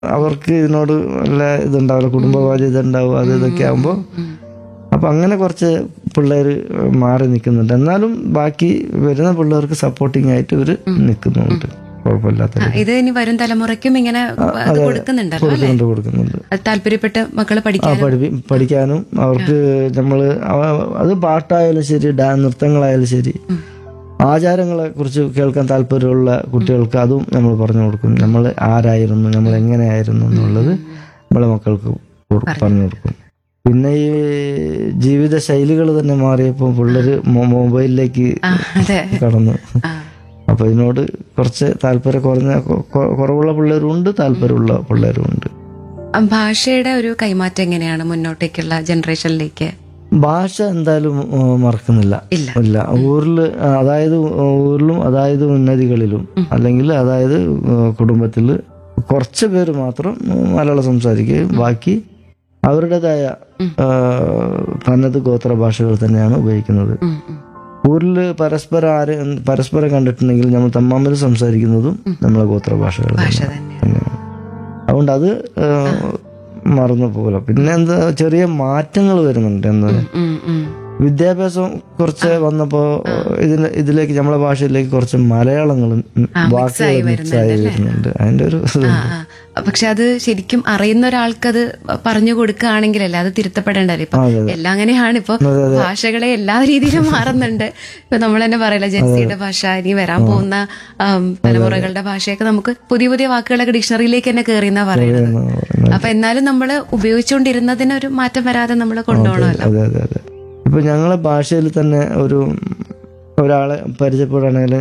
അവർക്ക് ഇതിനോട് നല്ല ഇതുണ്ടാവില്ല കുടുംബ ബാധ്യത ഉണ്ടാവും അത് ഇതൊക്കെ ആകുമ്പോൾ അപ്പൊ അങ്ങനെ കുറച്ച് പിള്ളേർ മാറി നിൽക്കുന്നുണ്ട് എന്നാലും ബാക്കി വരുന്ന പിള്ളേർക്ക് സപ്പോർട്ടിങ് ആയിട്ട് ഇവർ നിൽക്കുന്നുണ്ട് കുഴപ്പമില്ലാത്ത ആ, ഇത് ഇനി വരും തലമുറയ്ക്കും ഇങ്ങനെ അത് കൊടുക്കുന്നുണ്ടല്ലോ അല്ലെ കൊടുക്കുന്നുണ്ട് കൊടുക്കുന്നുണ്ട് അത് താല്പര്യപ്പെട്ട മക്കള് ആ പഠിക്കാൻ പഠിപ്പി പഠിക്കാനും അവർക്ക് നമ്മൾ അത് പാട്ടായാലും ശരി ഡാ നൃത്തങ്ങളായാലും ശരി ആചാരങ്ങളെ കുറിച്ച് കേൾക്കാൻ താല്പര്യമുള്ള കുട്ടികൾക്ക് അതും നമ്മൾ പറഞ്ഞു കൊടുക്കും നമ്മൾ ആരായിരുന്നു നമ്മൾ എങ്ങനെയായിരുന്നു എന്നുള്ളത് നമ്മളെ മക്കൾക്ക് കൊടു- പറഞ്ഞു കൊടുക്കും പിന്നെ ഈ ജീവിത ശൈലികൾ തന്നെ മാറിയപ്പോൾ പിള്ളേര് മൊ- മൊബൈലിലേക്ക് ആ, അതെ കടന്നു ആ, അപ്പൊ ഇതിനോട് കുറച്ച് താല്പര്യം കുറഞ്ഞ കൊ- കൊ- കുറവുള്ള പിള്ളേരും ഉണ്ട് താല്പര്യമുള്ള പിള്ളേരും ഉണ്ട് ആ, ഭാഷയുടെ ഒരു കൈമാറ്റം എങ്ങനെയാണ് മുന്നോട്ടേക്കുള്ള ജനറേഷനിലേക്ക് ഭാഷ എന്തായാലും ഉം, മറക്കുന്നില്ല ഇല്ല ഇല്ല ഊരില് അതായത് ഊരിലും അതായത് ഉന്നതികളിലും അല്ലെങ്കിൽ അതായത് കുടുംബത്തിൽ കുറച്ച് പേര് മാത്രം മലയാളം സംസാരിക്കുകയും ബാക്കി അവരുടേതായ ആ, തനത് ഗോത്ര ഭാഷകൾ തന്നെയാണ് ഉപയോഗിക്കുന്നത് ഉം, ഉം. ഊരിൽ പരസ്പരം ആര് പരസ്പരം കണ്ടിട്ടുണ്ടെങ്കിൽ നമ്മൾ തമ്മാമിൽ സംസാരിക്കുന്നതും നമ്മളെ ഗോത്ര ഭാഷകൾ ഭാഷ തന്നെയാണ്. തന്നെ തന്നെയാണ് അതുകൊണ്ട് അത് ആ, മറന്നു പോകില്ല പിന്നെ എന്താ ചെറിയ മാറ്റങ്ങൾ വരുന്നുണ്ട് എന്താ ഉം, ഉം. വിദ്യാഭ്യാസം കുറച്ച് വന്നപ്പോ ഇതിന് ഇതിലേക്ക് നമ്മളെ ഭാഷയിലേക്ക് കുറച്ച് മലയാളങ്ങളും വാക്കുകൾ മിക്സ് ആയി വരുന്നുണ്ട് അതിന്റെ ഒരു ഇത്. ആ, ആ. പക്ഷെ അത് ശരിക്കും അറിയുന്ന ഒരാൾക്കത് പറഞ്ഞു കൊടുക്കുകയാണെങ്കിലല്ലേ അത് തിരുത്തപ്പെടേണ്ടല്ലേ ഇപ്പൊ എല്ലാം അങ്ങനെയാണ് ഇപ്പൊ ഭാഷകളെ എല്ലാ രീതിയിലും മാറുന്നുണ്ട് ഇപ്പൊ നമ്മൾ തന്നെ പറയില്ല ജൻസിയുടെ ഭാഷ ഇനി വരാൻ പോകുന്ന ആം, തലമുറകളുടെ ഭാഷയൊക്കെ നമുക്ക് പുതിയ പുതിയ വാക്കുകളൊക്കെ ഡിക്ഷണറിയിലേക്ക് തന്നെ കയറിയെന്നാ പറയുന്നത് അപ്പൊ എന്നാലും നമ്മൾ ഉപയോഗിച്ചുകൊണ്ടിരുന്നതിന് ഒരു മാറ്റം വരാതെ നമ്മൾ കൊണ്ടുപോകണമല്ലോ അതെ അതെ അതെ ഇപ്പൊ ഞങ്ങളെ ഭാഷയിൽ തന്നെ ഒരു ഒരാളെ പരിചയപ്പെടുകയാണെങ്കിൽ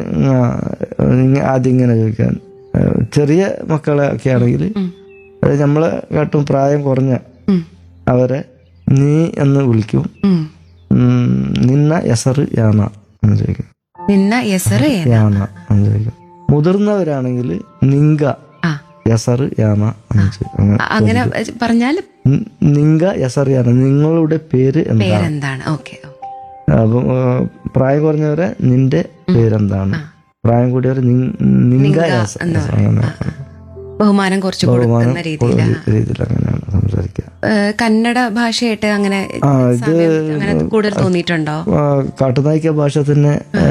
ആദ്യം ഇങ്ങനെ ചോദിക്കാൻ ആ, ചെറിയ മക്കളെ ഒക്കെ ആണെങ്കിൽ അത് നമ്മളെ കാട്ടും പ്രായം കുറഞ്ഞ ഉം. അവരെ നീ എന്ന് വിളിക്കും ഉം. ഉം, നിന്ന എസറ് യാന എന്ന് ചോദിക്കും നിന്ന എസറ് യാന എന്ന് ചോദിക്കും മുതിർന്നവരാണെങ്കിൽ നിങ്ക ആ യസറ് യാന എന്ന് ചോദിക്കും അങ്ങനെ അങ്ങനെ പറഞ്ഞാൽ നി- നിങ്ക യസറ് യാന നിങ്ങളുടെ പേര് എന്താണ് പേരെന്താണ് ഓക്കെ അപ്പം ആ, പ്രായം കുറഞ്ഞവരെ നിന്റെ പേരെന്താണ് പ്രായം കൂടിയവരെ നിൻ- നിങ്ക യസ അങ്ങനെ ബഹുമാനം കുറച്ച് കൊടുക്കുന്ന രീതിയിൽ രീതിയിൽ അങ്ങനെയാണ് സംസാരിക്കുക ഏഹ് കന്നഡ ഭാഷയായിട്ട് അങ്ങനെ ആ ഇത് സാമ്യം അങ്ങനെ കൂടുതൽ തോന്നിയിട്ടുണ്ടോ ആ, കാട്ടുനായിക്ക ഭാഷ തന്നെ ഏ,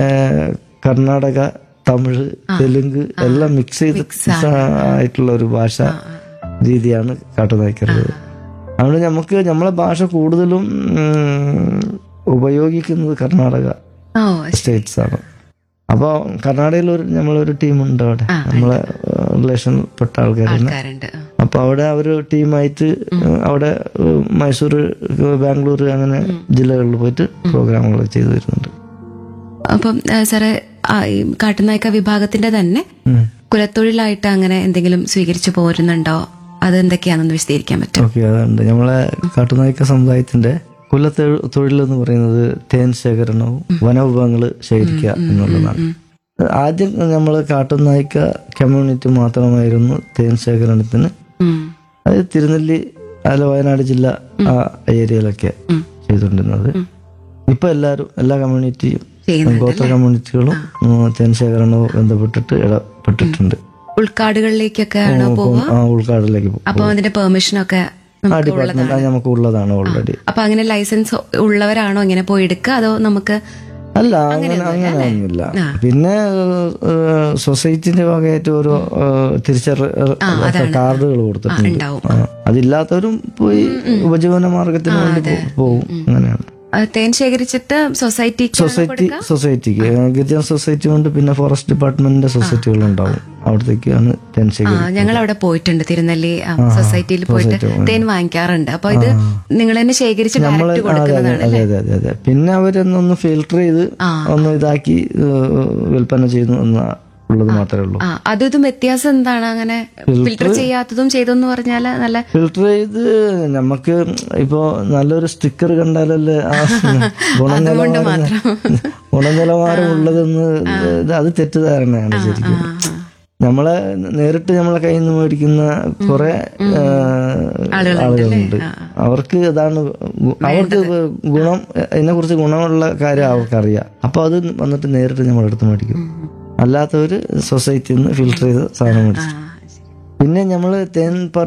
കർണാടക തമിഴ് തെലുങ്ക് എല്ലാം മിക്സ് ചെയ്ത് ആയിട്ടുള്ള ഒരു ഭാഷ രീതിയാണ് കാട്ടുനായിക്കുള്ളത് അതുകൊണ്ട് നമുക്ക് നമ്മളെ ഭാഷ കൂടുതലും ഉം, ഉപയോഗിക്കുന്നത് കർണാടക ഓ സ്റ്റേറ്റ്സ് ആണ് അപ്പോൾ കർണാടകയിൽ ഒരു നമ്മളൊരു ടീമുണ്ട് അവിടെ നമ്മളെ റിലേഷൻപ്പെട്ട ആൾക്കാർ ആൾക്കാരുണ്ട് അപ്പൊ അവിടെ അവര് ടീമായിട്ട് അവിടെ ഏഹ്, മൈസൂർ ബാംഗ്ലൂർ അങ്ങനെ ജില്ലകളിൽ പോയിട്ട് പ്രോഗ്രാമുകൾ ചെയ്തു വരുന്നുണ്ട് അപ്പം ഏഹ് സാറ് ആ, ഈ കാട്ടുനായ്ക്ക വിഭാഗത്തിന്റെ തന്നെ ഉം. കുലത്തൊഴിലായിട്ട് അങ്ങനെ എന്തെങ്കിലും സ്വീകരിച്ചു പോരുന്നുണ്ടോ അത് എന്തൊക്കെയാണെന്ന് വിശദീകരിക്കാൻ പറ്റും ഓക്കെ അതുണ്ട് നമ്മളെ കാട്ടുനായ്ക്ക സമുദായത്തിന്റെ കുലത്തൊഴി- തൊഴിൽ എന്ന് പറയുന്നത് തേൻ ശേഖരണവും വനവിഭവങ്ങൾ ശേഖരിക്കുക എന്നുള്ളതാണ് ആദ്യം നമ്മൾ കാട്ടുനായ്ക്ക കമ്മ്യൂണിറ്റി മാത്രമായിരുന്നു തേൻ ശേഖരണത്തിന് ഉം. അത് തിരുനെല്ലി അല്ല വയനാട് ജില്ല ആ ഏരിയയിലൊക്കെ ചെയ്തുകൊണ്ടിരുന്നത് ഇപ്പൊ എല്ലാവരും എല്ലാ കമ്മ്യൂണിറ്റിയും ചെയ്യുന്നുണ്ട് ഗോത്ര കമ്മ്യൂണിറ്റികളും ഉം, തേൻ ശേഖരണവും ബന്ധപ്പെട്ടിട്ട് ഇടപെട്ടിട്ടുണ്ട് ഉൾക്കാടുകളിലേക്കൊക്കെ ആണോ പോവുക ആ ഉൾക്കാടിലേക്ക് പോകും അപ്പൊ അതിന്റെ പെർമിഷനൊക്കെ ആ നമുക്ക് ഡിപ്പാർട്ട്മെന്റ് അത് നമുക്ക് ഉള്ളതാണ് ഓൾറെഡി അപ്പൊ അങ്ങനെ ലൈസൻസ് ഉള്ളവരാണോ ഇങ്ങനെ പോയി എടുക്കുക അതോ നമുക്ക് അല്ല അങ്ങനെ അങ്ങനെയൊന്നുമില്ല പിന്നെ സൊസൈറ്റിന്റെ ഭാഗമായിട്ട് ഓരോ തിരിച്ചറി കാർഡുകൾ കൊടുത്തിട്ടുണ്ട് ഉണ്ടാവും ആ, അതില്ലാത്തവരും പോയി ഉപജീവന മാർഗത്തിന് വേണ്ടി പോ- പോവും അങ്ങനെയാണ് ആ, തേൻ ശേഖരിച്ചിട്ട് സൊസൈറ്റിക്ക് സൊസൈറ്റി സൊസൈറ്റിക്ക് ഗിരിജന സൊസൈറ്റി ഉണ്ട് പിന്നെ ഫോറസ്റ്റ് ഡിപ്പാർട്ട്മെന്റിന്റെ സൊസൈറ്റികൾ ഉണ്ടാവും അവിടത്തേക്കാണ് തേൻ ആ ശേഖരി ഞങ്ങൾ അവിടെ പോയിട്ടുണ്ട് തിരുനെല്ലി ആ, സൊസൈറ്റിയിൽ പോയിട്ട് തേൻ വാങ്ങിക്കാറുണ്ട് അപ്പൊ ഇത് നിങ്ങൾ തന്നെ ശേഖരിച്ച് ഡയറക്റ്റ് അതെ കൊടുക്കുന്നതാണ് അതെ അതെ അതെ അതെ പിന്നെ അവരൊന്നൊന്ന് ഫിൽട്ടർ ചെയ്ത് ഒന്ന് ഇതാക്കി ഏഹ്, വിൽപ്പന ചെയ്യുന്നു എന്ന് ഉള്ളത് മാത്രമേ ഉള്ളൂ ആ അതും ഇതും വ്യത്യാസം എന്താണ് അങ്ങനെ ഫിൽട്ടർ ചെയ്യാത്തതും ചെയ്തെന്ന് പറഞ്ഞാല് നല്ല ഫിൽട്ടർ ചെയ്ത് നമുക്ക് ഇപ്പോ നല്ലൊരു സ്റ്റിക്കർ കണ്ടാലല്ലേ ആ ഗുണനിലവാരം ഗുണനിലവാരം ഉള്ളതെന്ന് ഇത് അത് തെറ്റിദ്ധാരണയാണ് ശരിക്കും നമ്മളെ നേരിട്ട് നമ്മളെ കയ്യിൽ നിന്ന് മേടിക്കുന്ന കുറെ ആളുകളുണ്ട് അവർക്ക് അതാണ് ഗു- അവർക്ക് ഗുണം അതിനെ കുറിച്ച് ഗുണമുള്ള കാര്യം അവർക്കറിയാം അപ്പൊ അത് വന്നിട്ട് നേരിട്ട് നമ്മളെടുത്ത് മേടിക്കും അല്ലാത്തവര് സൊസൈറ്റിയിൽ നിന്ന് ഫിൽട്ടർ ചെയ്ത് സാധനം മേടിച്ചു പിന്നെ നമ്മൾ തേൻ